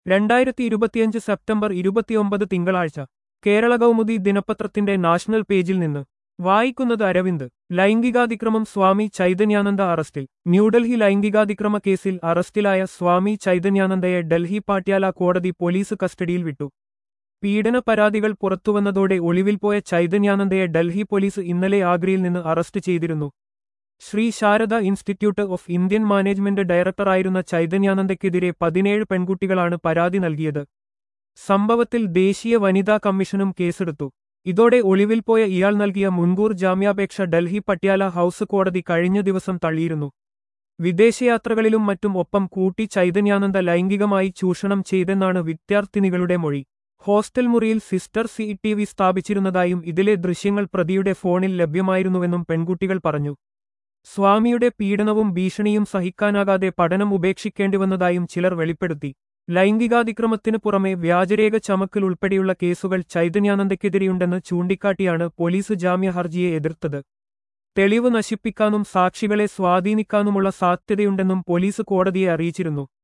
രണ്ടായിരത്തി ഇരുപത്തിയഞ്ച് സെപ്റ്റംബർ ഇരുപത്തിയൊമ്പത് തിങ്കളാഴ്ച കേരള കൗമുദി ദിനപത്രത്തിന്റെ നാഷണൽ പേജിൽ നിന്ന് വായിക്കുന്നത് അരവിന്ദ് ലൈംഗികാതിക്രമം സ്വാമി ചൈതന്യാനന്ദ അറസ്റ്റിൽ ന്യൂഡൽഹി ലൈംഗികാതിക്രമ കേസിൽ അറസ്റ്റിലായ സ്വാമി ചൈതന്യാനന്ദയെ ഡൽഹി പാട്യാല കോടതി പോലീസ് കസ്റ്റഡിയിൽ വിട്ടു പീഡന പരാതികൾ പുറത്തുവന്നതോടെ ഒളിവിൽ പോയ ചൈതന്യാനന്ദയെ ഡൽഹി പോലീസ് ഇന്നലെ ആഗ്രയിൽ നിന്ന് അറസ്റ്റ് ചെയ്തിരുന്നു Shri Sharada institute of Indian management ഡയറക്ടറായിരുന്ന ചൈതന്യാനന്ദയ്ക്കെതിരെ പതിനേഴ് പെൺകുട്ടികളാണ് പരാതി നൽകിയത് സംഭവത്തിൽ ദേശീയ വനിതാ കമ്മീഷനും കേസെടുത്തു ഇതോടെ ഒളിവിൽ പോയ ഇയാൾ നൽകിയ മുൻകൂർ ജാമ്യാപേക്ഷ ഡൽഹി പട്യാല ഹൌസ് കോടതി കഴിഞ്ഞ ദിവസം തള്ളിയിരുന്നു വിദേശയാത്രകളിലും മറ്റും ഒപ്പം കൂട്ടി ചൈതന്യാനന്ദ ലൈംഗികമായി ചൂഷണം ചെയ്തെന്നാണ് വിദ്യാർത്ഥിനികളുടെ മൊഴി ഹോസ്റ്റൽ മുറിയിൽ സിസ്റ്റർ സി ടി വി സ്ഥാപിച്ചിരുന്നതായും ഇതിലെ ദൃശ്യങ്ങൾ പ്രതിയുടെ ഫോണിൽ ലഭ്യമായിരുന്നുവെന്നും പെൺകുട്ടികൾ പറഞ്ഞു സ്വാമിയുടെ പീഡനവും ഭീഷണിയും സഹിക്കാനാകാതെ പഠനം ഉപേക്ഷിക്കേണ്ടിവന്നതായും ചിലർ വെളിപ്പെടുത്തി ലൈംഗികാതിക്രമത്തിനു പുറമെ വ്യാജരേഖ ചമക്കൽ ഉൾപ്പെടെയുള്ള കേസുകൾ ചൈതന്യാനന്ദയ്ക്കെതിരെയുണ്ടെന്ന് ചൂണ്ടിക്കാട്ടിയാണ് പോലീസ് ജാമ്യ ഹർജിയെ എതിർത്തത് തെളിവ് നശിപ്പിക്കാനും സാക്ഷികളെ സ്വാധീനിക്കാനുമുള്ള സാധ്യതയുണ്ടെന്നും പോലീസ് കോടതിയെ അറിയിച്ചിരുന്നു